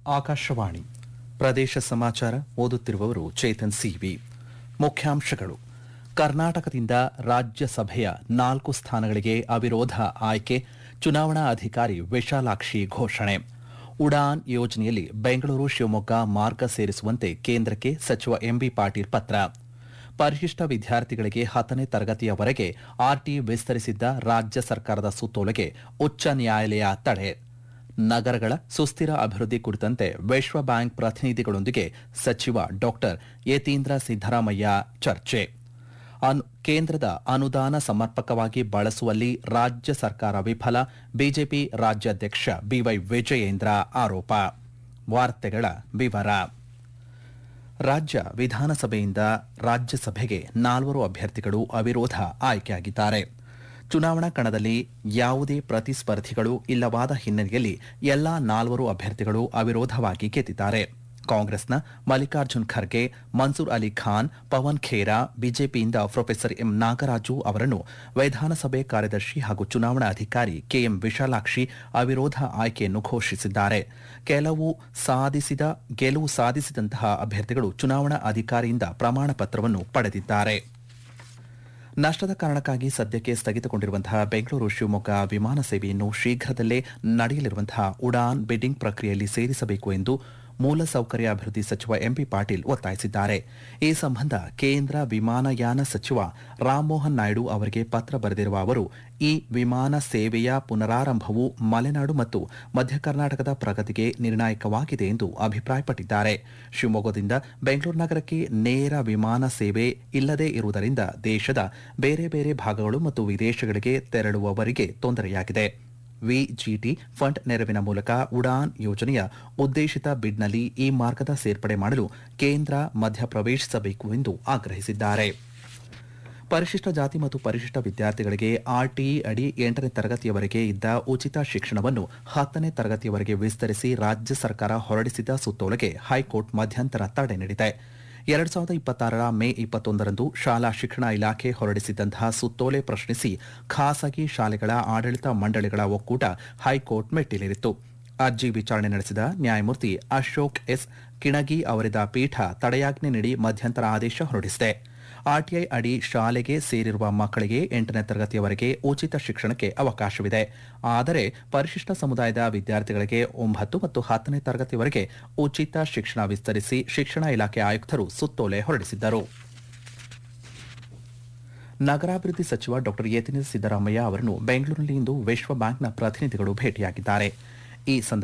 ಆಕಾಶವಾಣಿ ಪ್ರದೇಶ ಸಮಾಚಾರ ಓದುತ್ತಿರುವವರು ಚೇತನ್ ಸಿವಿ ಮುಖ್ಯಾಂಶಗಳು ಕರ್ನಾಟಕದಿಂದ ರಾಜ್ಯಸಭೆಯ ನಾಲ್ಕು ಸ್ಥಾನಗಳಿಗೆ ಅವಿರೋಧ ಆಯ್ಕೆ ಚುನಾವಣಾ ಅಧಿಕಾರಿ ವಿಶಾಲಾಕ್ಷಿ ಘೋಷಣೆ ಉಡಾನ್ ಯೋಜನೆಯಲ್ಲಿ ಬೆಂಗಳೂರು ಶಿವಮೊಗ್ಗ ಮಾರ್ಗ ಸೇರಿಸುವಂತೆ ಕೇಂದ್ರಕ್ಕೆ ಸಚಿವ ಎಂಬಿ ಪಾಟೀಲ್ ಪತ್ರ ಪರಿಶಿಷ್ಟ ವಿದ್ಯಾರ್ಥಿಗಳಿಗೆ ಹತ್ತನೇ ತರಗತಿಯವರೆಗೆ ಆರ್ಟಿ ವಿಸ್ತರಿಸಿದ್ದ ರಾಜ್ಯ ಸರ್ಕಾರದ ಸುತ್ತೋಲೆಗೆ ಉಚ್ಚ ನ್ಯಾಯಾಲಯ ತಡೆ ನಗರಗಳ ಸುಸ್ಥಿರ ಅಭಿವೃದ್ಧಿ ಕುರಿತಂತೆ ವಿಶ್ವ ಬ್ಯಾಂಕ್ ಪ್ರತಿನಿಧಿಗಳೊಂದಿಗೆ ಸಚಿವ ಡಾಕ್ಟರ್ ಯತೀಂದ್ರ ಸಿದ್ದರಾಮಯ್ಯ ಚರ್ಚೆ ಅನು- ಕೇಂದ್ರದ ಅನುದಾನ ಸಮರ್ಪಕವಾಗಿ ಬಳಸುವಲ್ಲಿ ರಾಜ್ಯ ಸರ್ಕಾರ ವಿಫಲ ಬಿಜೆಪಿ ರಾಜ್ಯಾಧ್ಯಕ್ಷ ಬಿವೈ ವಿಜಯೇಂದ್ರ ಆರೋಪ ವಾರ್ತೆಗಳ ವಿವರ ರಾಜ್ಯ ವಿಧಾನಸಭೆಯಿಂದ ರಾಜ್ಯಸಭೆಗೆ ನಾಲ್ವರು ಅಭ್ಯರ್ಥಿಗಳು ಅವಿರೋಧ ಆಯ್ಕೆಯಾಗಿದ್ದಾರೆ ಚುನಾವಣಾ ಕಣದಲ್ಲಿ ಯಾವುದೇ ಪ್ರತಿಸ್ಪರ್ಧಿಗಳು ಇಲ್ಲವಾದ ಹಿನ್ನೆಲೆಯಲ್ಲಿ ಎಲ್ಲಾ ನಾಲ್ವರು ಅಭ್ಯರ್ಥಿಗಳು ಅವಿರೋಧವಾಗಿ ಗೆದ್ದಿದ್ದಾರೆ ಕಾಂಗ್ರೆಸ್ನ ಮಲ್ಲಿಕಾರ್ಜುನ್ ಖರ್ಗೆ ಮನ್ಸೂರ್ ಅಲಿ ಖಾನ್ ಪವನ್ ಖೇರಾ ಬಿಜೆಪಿಯಿಂದ ಪ್ರೊಫೆಸರ್ ಎಂ ನಾಗರಾಜು ಅವರನ್ನು ವಿಧಾನಸಭೆ ಕಾರ್ಯದರ್ಶಿ ಹಾಗೂ ಚುನಾವಣಾ ಅಧಿಕಾರಿ ಕೆಎಂ ವಿಶಾಲಾಕ್ಷಿ ಅವಿರೋಧ ಆಯ್ಕೆಯನ್ನು ಘೋಷಿಸಿದ್ದಾರೆ ಕೆಲವು ಸಾಧಿಸಿದ ಗೆಲುವು ಸಾಧಿಸಿದಂತಹ ಅಭ್ಯರ್ಥಿಗಳು ಚುನಾವಣಾ ಅಧಿಕಾರಿಯಿಂದ ಪ್ರಮಾಣ ಪತ್ರವನ್ನು ಪಡೆದಿದ್ದಾರೆ ನಷ್ಟದ ಕಾರಣಕ್ಕಾಗಿ ಸದ್ಯಕ್ಕೆ ಸ್ಥಗಿತಗೊಂಡಿರುವಂತಹ ಬೆಂಗಳೂರು ಶಿವಮೊಗ್ಗ ವಿಮಾನ ಸೇವೆಯನ್ನು ಶೀಘ್ರದಲ್ಲೇ ನಡೆಯಲಿರುವಂತಹ ಉಡಾನ್ ಬಿಡ್ಡಿಂಗ್ ಪ್ರಕ್ರಿಯೆಯಲ್ಲಿ ಸೇರಿಸಬೇಕು ಎಂದು ಮೂಲಸೌಕರ್ಯ ಅಭಿವೃದ್ಧಿ ಸಚಿವ ಎಂಪಿ ಪಾಟೀಲ್ ಒತ್ತಾಯಿಸಿದ್ದಾರೆ ಈ ಸಂಬಂಧ ಕೇಂದ್ರ ವಿಮಾನಯಾನ ಸಚಿವ ರಾಮಮೋಹನ್ ನಾಯ್ಡು ಅವರಿಗೆ ಪತ್ರ ಬರೆದಿರುವ ಅವರು ಈ ವಿಮಾನ ಸೇವೆಯ ಪುನರಾರಂಭವು ಮಲೆನಾಡು ಮತ್ತು ಮಧ್ಯ ಕರ್ನಾಟಕದ ಪ್ರಗತಿಗೆ ನಿರ್ಣಾಯಕವಾಗಿದೆ ಎಂದು ಅಭಿಪ್ರಾಯಪಟ್ಟಿದ್ದಾರೆ ಶಿವಮೊಗ್ಗದಿಂದ ಬೆಂಗಳೂರು ನಗರಕ್ಕೆ ನೇರ ವಿಮಾನ ಸೇವೆ ಇಲ್ಲದೇ ಇರುವುದರಿಂದ ದೇಶದ ಬೇರೆ ಬೇರೆ ಭಾಗಗಳು ಮತ್ತು ವಿದೇಶಗಳಿಗೆ ತೆರಳುವವರಿಗೆ ತೊಂದರೆಯಾಗಿದೆ ವಿಜಿಟಿ ಫಂಡ್ ನೆರವಿನ ಮೂಲಕ ಉಡಾನ್ ಯೋಜನೆಯ ಉದ್ದೇಶಿತ ಬಿಡ್ನಲ್ಲಿ ಈ ಮಾರ್ಗದ ಸೇರ್ಪಡೆ ಮಾಡಲು ಕೇಂದ್ರ ಮಧ್ಯಪ್ರವೇಶಿಸಬೇಕು ಎಂದು ಆಗ್ರಹಿಸಿದ್ದಾರೆ ಪರಿಶಿಷ್ಟ ಜಾತಿ ಮತ್ತು ಪರಿಶಿಷ್ಟ ವಿದ್ಯಾರ್ಥಿಗಳಿಗೆ ಆರ್ಟಿಇ ಅಡಿ ಎಂಟನೇ ತರಗತಿಯವರೆಗೆ ಇದ್ದ ಉಚಿತ ಶಿಕ್ಷಣವನ್ನು ಹತ್ತನೇ ತರಗತಿಯವರೆಗೆ ವಿಸ್ತರಿಸಿ ರಾಜ್ಯ ಸರ್ಕಾರ ಹೊರಡಿಸಿದ ಸುತ್ತೋಲೆಗೆ ಹೈಕೋರ್ಟ್ ಮಧ್ಯಂತರ ತಡೆ ನೀಡಿದೆ ಎರಡ್ ಸಾವಿರದ ಇಪ್ಪತ್ತಾರರ ಮೇ ಇಪ್ಪತ್ತೊಂದರಂದು ಶಾಲಾ ಶಿಕ್ಷಣ ಇಲಾಖೆ ಹೊರಡಿಸಿದ್ದಂತಹ ಸುತ್ತೋಲೆ ಪ್ರಶ್ನಿಸಿ ಖಾಸಗಿ ಶಾಲೆಗಳ ಆಡಳಿತ ಮಂಡಳಿಗಳ ಒಕ್ಕೂಟ ಹೈಕೋರ್ಟ್ ಮೆಟ್ಟಿಲೇರಿತ್ತು ಅರ್ಜಿ ವಿಚಾರಣೆ ನಡೆಸಿದ ನ್ಯಾಯಮೂರ್ತಿ ಅಶೋಕ್ ಎಸ್ ಕಿಣಗಿ ಅವರಿದ್ದ ಪೀಠ ತಡೆಯಾಜ್ಞೆ ನೀಡಿ ಮಧ್ಯಂತರ ಆದೇಶ ಹೊರಡಿಸಿದೆ ಆರ್ಟಿಐ ಅಡಿ ಶಾಲೆಗೆ ಸೇರಿರುವ ಮಕ್ಕಳಿಗೆ ಎಂಟನೇ ತರಗತಿಯವರೆಗೆ ಉಚಿತ ಶಿಕ್ಷಣಕ್ಕೆ ಅವಕಾಶವಿದೆ ಆದರೆ ಪರಿಶಿಷ್ಟ ಸಮುದಾಯದ ವಿದ್ಯಾರ್ಥಿಗಳಿಗೆ ಒಂಬತ್ತು ಮತ್ತು ಹತ್ತನೇ ತರಗತಿವರೆಗೆ ಉಚಿತ ಶಿಕ್ಷಣ ವಿಸ್ತರಿಸಿ ಶಿಕ್ಷಣ ಇಲಾಖೆ ಆಯುಕ್ತರು ಸುತ್ತೋಲೆ ಹೊರಡಿಸಿದ್ದರು ನಗರಾಭಿವೃದ್ಧಿ ಸಚಿವ ಡಾಕ್ಟರ್ ಯತೀಂದ್ರ ಸಿದ್ದರಾಮಯ್ಯ ಅವರನ್ನು ಬೆಂಗಳೂರಿನಲ್ಲಿ ಇಂದು ವಿಶ್ವ ಬ್ಯಾಂಕ್ನ ಪ್ರತಿನಿಧಿಗಳು ಭೇಟಿಯಾಗಿದ್ದಾರೆ ಈ ಸಂದರ್ಭ